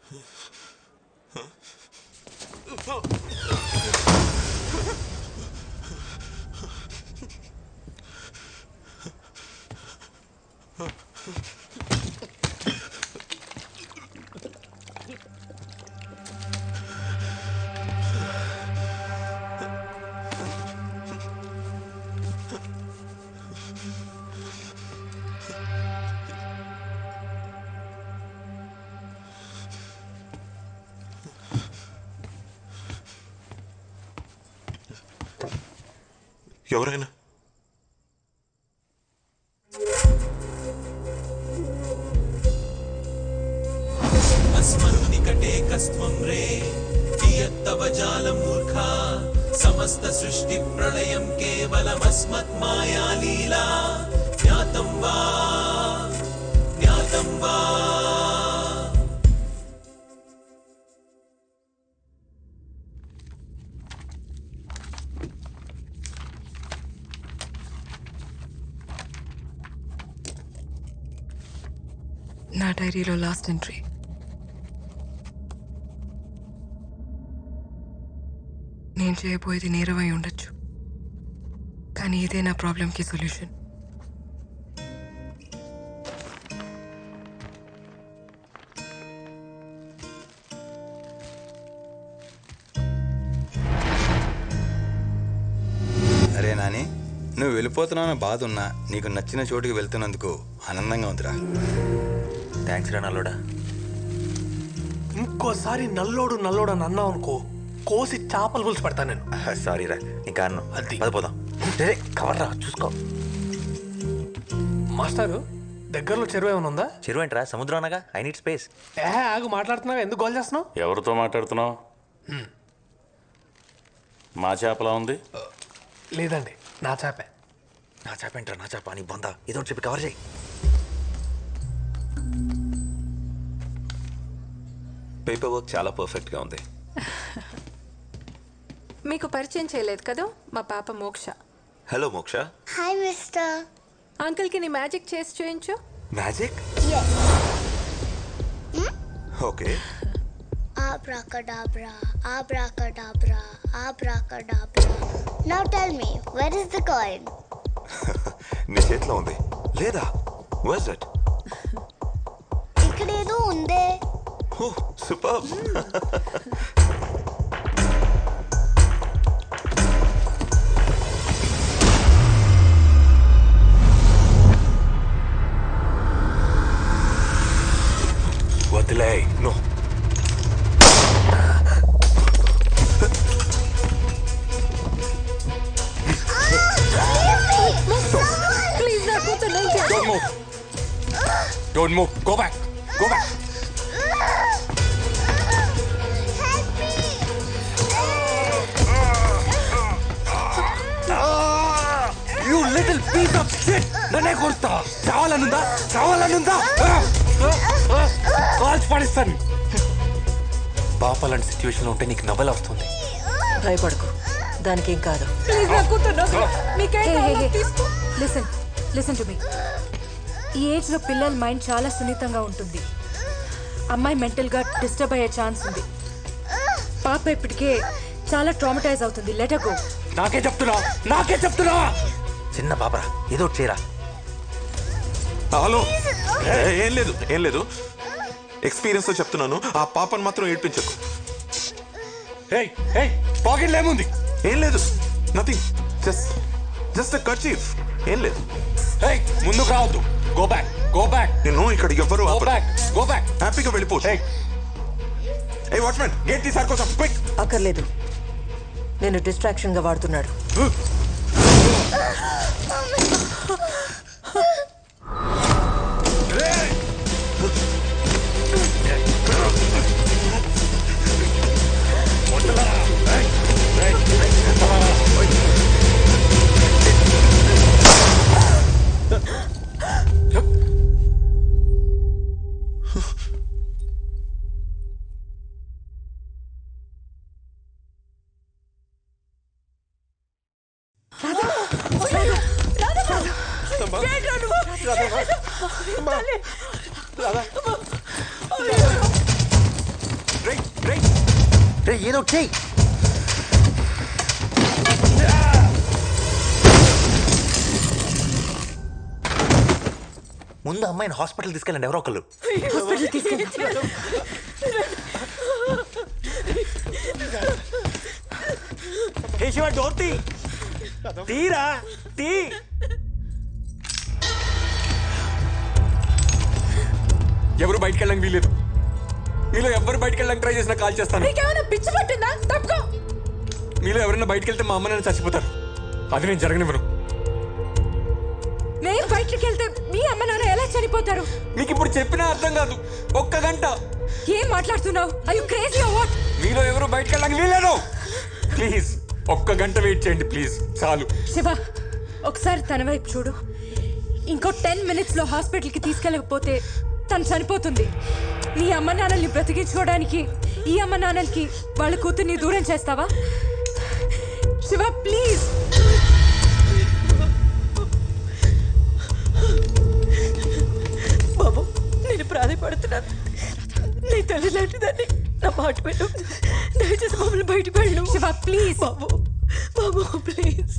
ఎవరైనా अस्मन्निकटे कस्त्वं रे कियत्तव जालमूर्खा समस्तसृष्टिप्रलयं केवलमस्मत्माया लीला ज्ञातं वा ज्ञातं वा నా డైరీలో లాస్ట్ ఎంట్రీ నేను చేయబోయేది నేరమై ఉండొచ్చు కానీ ఇదే నా ప్రాబ్లంకి సొల్యూషన్ అరే నాని నువ్వు వెళ్ళిపోతున్నావు బాధ ఉన్నా నీకు నచ్చిన చోటుకి వెళ్తున్నందుకు ఆనందంగా ఉందిరా థ్యాంక్స్ రా నల్లోడా ఇంకోసారి నల్లోడు నల్లోడు అని అన్నావు అనుకో కోసి చేపలు పులుసు పెడతాను నేను సారీ రా ఇంకా అన్ను అది. పద పోదాం రే కవర్ రా చూసుకో మాస్టారు దగ్గరలో చెరువు ఏమైనా ఉందా చెరువు ఏంట్రా సముద్రం అనగా ఐ నీడ్ స్పేస్ ఏ ఆగు మాట్లాడుతున్నావు ఎందుకు గోల్ చేస్తున్నావు ఎవరితో మాట్లాడుతున్నావు మా చేపలా ఉంది లేదండి నా చేపే నా చేప ఏంట్రా నా చేప నీ బొంద ఏదో ఒకటి చెప్పి కవర్ చేయి పేపర్ వర్క్ చాలా పర్ఫెక్ట్ గా ఉంది మీకు పరిచయం చేయలేదు కదా మా పాప మోక్ష హలో మోక్ష హాయ్ మిస్టర్ అంకుల్కి నీ మ్యాజిక్ చేసి చూయించు magic okay Abracadabra, abracadabra, abracadabra. Now tell me, where is the coin? నీ చేతిలో ఉంది లేదా వాజ్ దట్ ఇక్కడేదో ఉందే ఓ సూపర్ వదిలే నో ప్లీజ్ నా కూతురు don't move don't move go back go back you little piece of shit నన్నే కొడతా చావాలనుందా చావాలనుందా కాల్చి పడిస్తాను పాప లాంటి సిచ్యువేషన్లో ఉంటే నీకు నవ్వలు వస్తుంది భయపడకు దానికి ఏం కాదు ప్లీజ్ నా కూతురు మీకేం కావాలో తీసుకో లిసన్ లిసన్ టు మీ ఈ ఏజ్ లో పిల్లల మైండ్ చాలా సున్నితంగా ఉంటుంది అమ్మాయి మెంటల్ గా డిస్టర్బ్ అయ్యే ఛాన్స్ ఉంది పాప ఇప్పటికే చాలా ట్రామటైజ్ అవుతుంది లెట్ గో నాకే చెప్తున్నా నాకే చెప్తున్నా చిన్న పాపరా ఏదో ఒకటి చేయరా హలో ఏ, ఏం లేదు ఏం లేదు ఎక్స్పీరియన్స్ తో చెప్తున్నాను ఆ పాపను మాత్రం ఏడ్పించకు ఏయ్ ఏయ్ పాకెట్లో ఏముంది ఏం లేదు నథింగ్ జస్ట్ జస్ట్ కర్చీఫ్ ఏం లేదు ఏయ్ ముందుకు రావద్దు గో బ్యాక్ గో బ్యాక్ నేను ఇక్కడ ఎవ్వరు గో బ్యాక్ గో బ్యాక్ హ్యాపీగా వెళ్ళిపో ఏయ్ ఏ వాచ్మెన్ గేట్ తీసారు కోసం క్విక్ అక్కర్లేదు నేను డిస్ట్రాక్షన్ గా వాడుతున్నాడు రే ఏదో ఒకటి చెయ్యి ముందు అమ్మాయిని హాస్పిటల్ తీసుకెళ్ళండి ఎవరో ఒకళ్ళు హాస్పిటల్ తీసుకెళ్ళి హే శివ డోర్ తీ తీరా తీ ఎవరు బయటికి వెళ్ళడానికి వీలేదు మీలో ఎవరు బయటికి వెళ్ళడానికి ట్రై చేసినా కాల్ చేస్తాను నీకేమైనా పిచ్చి పట్టిందా తప్పుకో మీలో ఎవరైనా బయటికి వెళ్తే మా అమ్మ నాన్న చచ్చిపోతారు అది నేను జరగనివ్వను నేను బయటికి వెళ్తే మీ అమ్మ నాన్న ఎలా చనిపోతారు మీకు ఇప్పుడు చెప్పినా అర్థం కాదు ఒక్క గంట ఏం మాట్లాడుతున్నావు అయ్యో క్రేజీ వాట్ మీలో ఎవరు బయటికి వెళ్ళడానికి వీలేదు ప్లీజ్ ఒక్క గంట వెయిట్ చేయండి ప్లీజ్ చాలు శివ ఒకసారి తన వైపు చూడు ఇంకో టెన్ మినిట్స్లో హాస్పిటల్కి తీసుకెళ్ళకపోతే తను చనిపోతుంది నీ అమ్మ నాన్నల్ని బ్రతికించుకోవడానికి ఈ అమ్మ నాన్నలకి వాళ్ళ కూతుర్ని దూరం చేస్తావా శివ ప్లీజ్ బాబు నేను ప్రాధాయపడుతున్నాను నీ తల్లి లాంటిదాన్ని నా మాట విను దయచేసి మమ్మల్ని బయట వెళ్ళు శివ ప్లీజ్ బాబు బాబు ప్లీజ్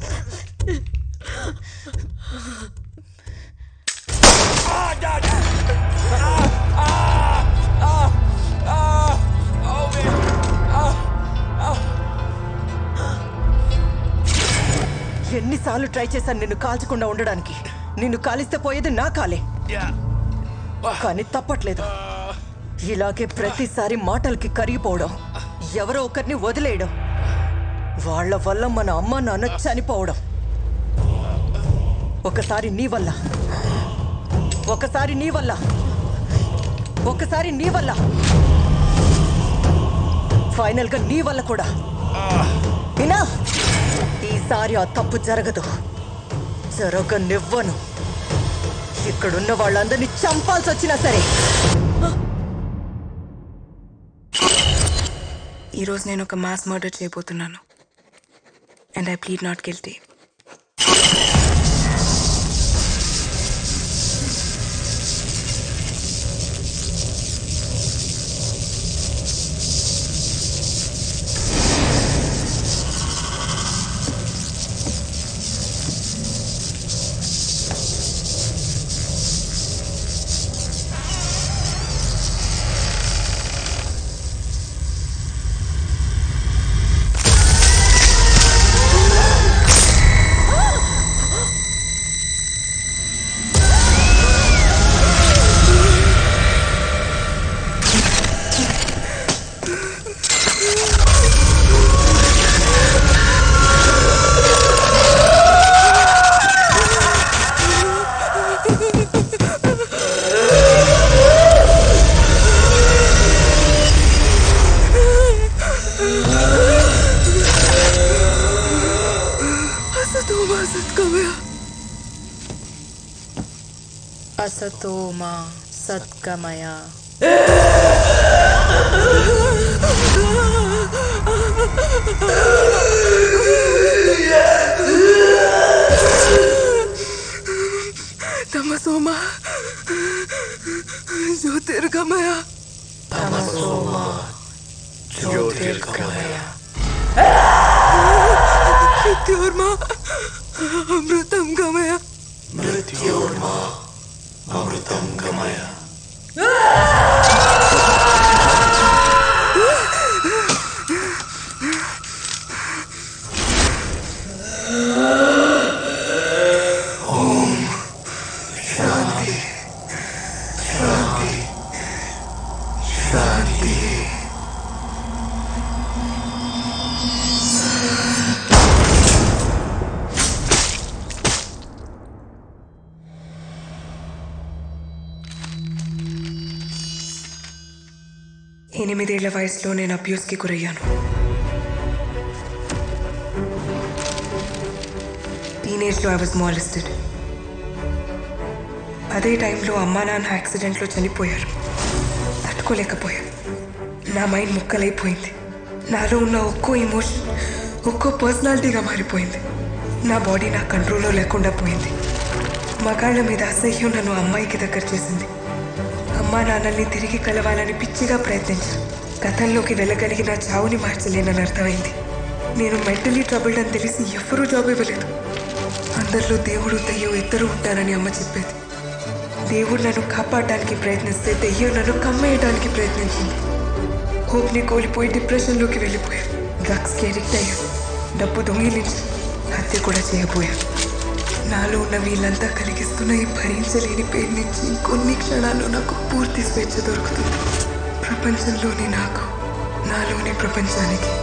ఎన్నిసార్లు ట్రై చేశాను నిన్ను కాల్చకుండా ఉండడానికి నిన్ను కాలిస్తే పోయేది నా కాలే కానీ తప్పట్లేదు ఇలాగే ప్రతిసారి మాటలకి కరిగిపోవడం ఎవరో ఒకరిని వదిలేయడం వాళ్ళ వల్ల మన అమ్మ నాన్న చనిపోవడం ఒకసారి నీ వల్ల ఒకసారి నీ వల్ల ఒకసారి నీ వల్ల ఫైనల్ గా నీ వల్ల కూడా వినా ఈసారి ఆ తప్పు జరగదు జరగనివ్వను ఇక్కడున్న వాళ్ళందరినీ చంపాల్సి వచ్చినా సరే ఈరోజు నేను ఒక మాస్ మర్డర్ చేయబోతున్నాను and I plead not guilty असतो मा सत्कमया తమసోమ జ్యోతిర్గమయ జ్యోతిర్గమయ మృత్యోర్మ అమృతం గమయ మృత్యోర్మా అమృతం గమయ శాంతి శాంతి శాంతి ఎనిమిదేళ్ల వయసులో నేను అబ్యూస్కి గురయ్యాను టీనేజ్లో ఐ వాజ్ మాలిస్టెడ్ అదే టైంలో అమ్మా నాన్న యాక్సిడెంట్లో చనిపోయారు తట్టుకోలేకపోయాను నా మైండ్ ముక్కలైపోయింది నాలో ఉన్న ఒక్కో ఎమోషన్ ఒక్కో పర్సనాలిటీగా మారిపోయింది నా బాడీ నా కంట్రోల్లో లేకుండా పోయింది మగాళ్ళ మీద అసహ్యం నన్ను అమ్మాయికి దగ్గర చేసింది అమ్మా నాన్నల్ని తిరిగి కలవాలని పిచ్చిగా ప్రయత్నించాను గతంలోకి వెళ్ళగలిగిన చావుని మార్చలేనని అర్థమైంది నేను మెంటలీ ట్రబుల్డ్ అని తెలిసి ఎవ్వరూ జాబ్ ఇవ్వలేదు అందరిలో దేవుడు దెయ్యం ఇద్దరు ఉంటారని అమ్మ చెప్పేది దేవుడు నన్ను కాపాడడానికి ప్రయత్నిస్తే దెయ్యం నన్ను కమ్మేయడానికి ప్రయత్నించింది హోప్ని కోల్పోయి డిప్రెషన్లోకి వెళ్ళిపోయాను డ్రగ్స్కి అడిక్ట్ అయ్యాను డబ్బు దొంగిలించి హత్య కూడా చేయబోయాను నాలో ఉన్న వీళ్ళంతా కలిగిస్తున్న ఈ భరించలేని పెయిన్ నుంచి ఇంకొన్ని క్షణాల్లో నాకు పూర్తి స్వేచ్ఛ దొరుకుతుంది ప్రపంచంలోని నాకు నాలోని ప్రపంచానికి